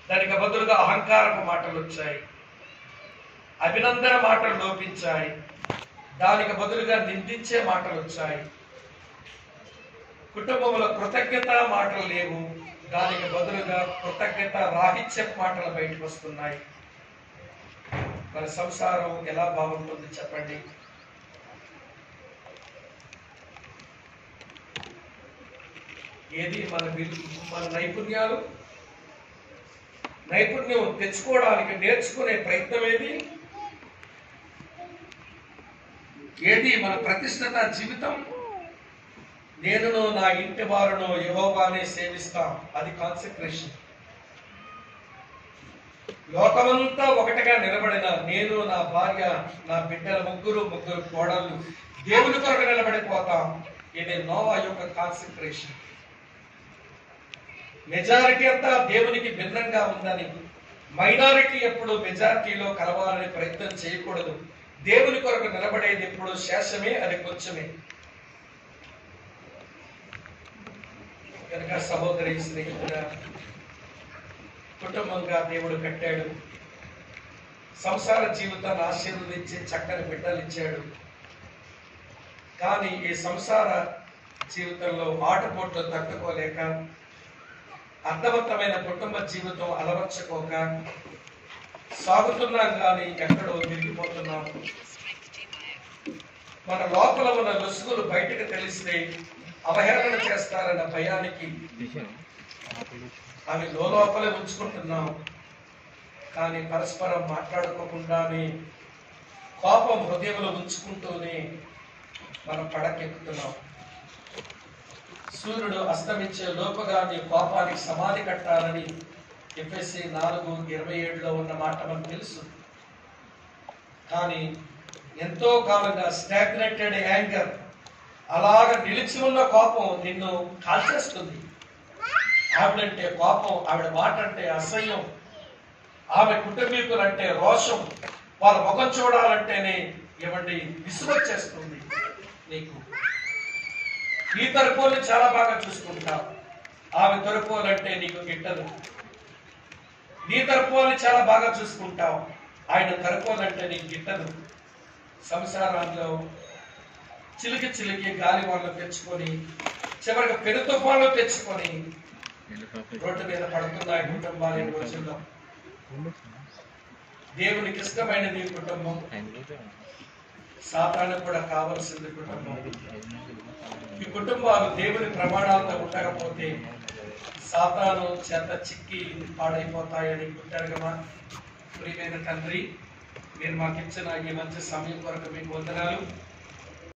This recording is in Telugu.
దానికి బదులుగా అహంకారపు మాటలు వచ్చాయి అభినందన మాటలు లోపించాయి దానికి బదులుగా నిందించే మాటలు వచ్చాయి కుటుంబంలో కృతజ్ఞత మాటలు లేవు దానికి బదులుగా కృతజ్ఞత రాహిత్య మాటలు బయటకు వస్తున్నాయి మన సంసారం ఎలా బాగుంటుంది చెప్పండి ఏది మన విలు- మన నైపుణ్యాలు నైపుణ్యం తెచ్చుకోవడానికి నేర్చుకునే ప్రయత్నం ఏది ఏది మన ప్రతిష్టత జీవితం నేనును నా ఇంటి వారును యహోవానే సేవిస్తాం అది కాన్సన్ట్రేషన్ లోకమంతా ఒకటిగా నిలబడిన నేను నా భార్య నా బిడ్డల ముగ్గురు ముగ్గురు కోడళ్ళు దేవుని కొరకు నిలబడిపోతాం ఇది నోవా యొక్క కాన్సన్ట్రేషన్ మెజారిటీ అంతా దేవునికి భిన్నంగా ఉందని మైనారిటీ ఎప్పుడు మెజారిటీలో కలవాలని ప్రయత్నం చేయకూడదు దేవుని కొరకు నిలబడేది ఎప్పుడు శేషమే అది కొంచెమే కనుక సహోదరి స్నేహితుడ కుటుంబంగా దేవుడు కట్టాడు సంసార జీవితాన్ని ఆశీర్వదించి చక్కని బిడ్డలు ఇచ్చాడు కానీ ఈ సంసార జీవితంలో ఆటుపోట్లు తట్టుకోలేక అర్థవంతమైన కుటుంబ జీవితం అలవర్చుకోక సాగుతున్నాం కానీ ఎక్కడో మిగిలిపోతున్నాం మన లోపల ఉన్న లొసుగులు బయటకు తెలిస్తే అవహేళన చేస్తారన్న భయానికి అవి లోపలే ఉంచుకుంటున్నాం కానీ పరస్పరం మాట్లాడుకోకుండానే కోపం హృదయంలో ఉంచుకుంటూనే మనం పడకెక్కుతున్నాం సూర్యుడు అస్తమించే లోపుగా నీ కోపానికి సమాధి కట్టాలని ఎఫ్ఎస్సి నాలుగు ఇరవై ఏడులో ఉన్న మాట మనకు తెలుసు కానీ ఎంతో కాలంగా స్టాగ్నెటెడ్ యాంగర్ అలాగ నిలిచి ఉన్న కోపం నిన్ను కాల్చేస్తుంది ఆవిడంటే కోపం ఆవిడ మాట అంటే అసహ్యం ఆమె కుటుంబీకులంటే రోషం వాళ్ళ ముఖం చూడాలంటేనే ఏమండి విసుగొచ్చేస్తుంది నీకు నీ తరపుని చాలా బాగా చూసుకుంటావు ఆమె తరపులంటే నీకు గిట్టదు నీ తరపుని చాలా బాగా చూసుకుంటావు ఆయన తరపులంటే నీకు గిట్టదు సంసారాల్లో చిలికి చిలికి గాలి వాళ్ళు తెచ్చుకొని చివరికి పెను తుఫాన్లు తెచ్చుకొని రోడ్డు మీద పడుతున్నాయి కుటుంబాలు ఈ రోజుల్లో దేవునికి ఇష్టమైనది ఈ కుటుంబం సాతానికి కూడా కావలసింది కుటుంబం ఈ కుటుంబాలు దేవుని ప్రమాణాలతో ఉండకపోతే సాతాను చేత చిక్కి పాడైపోతాయని పుట్టారు కదా ప్రియమైన తండ్రి మీరు మాకు ఇచ్చిన ఈ మంచి సమయం కొరకు మీకు వందనాలు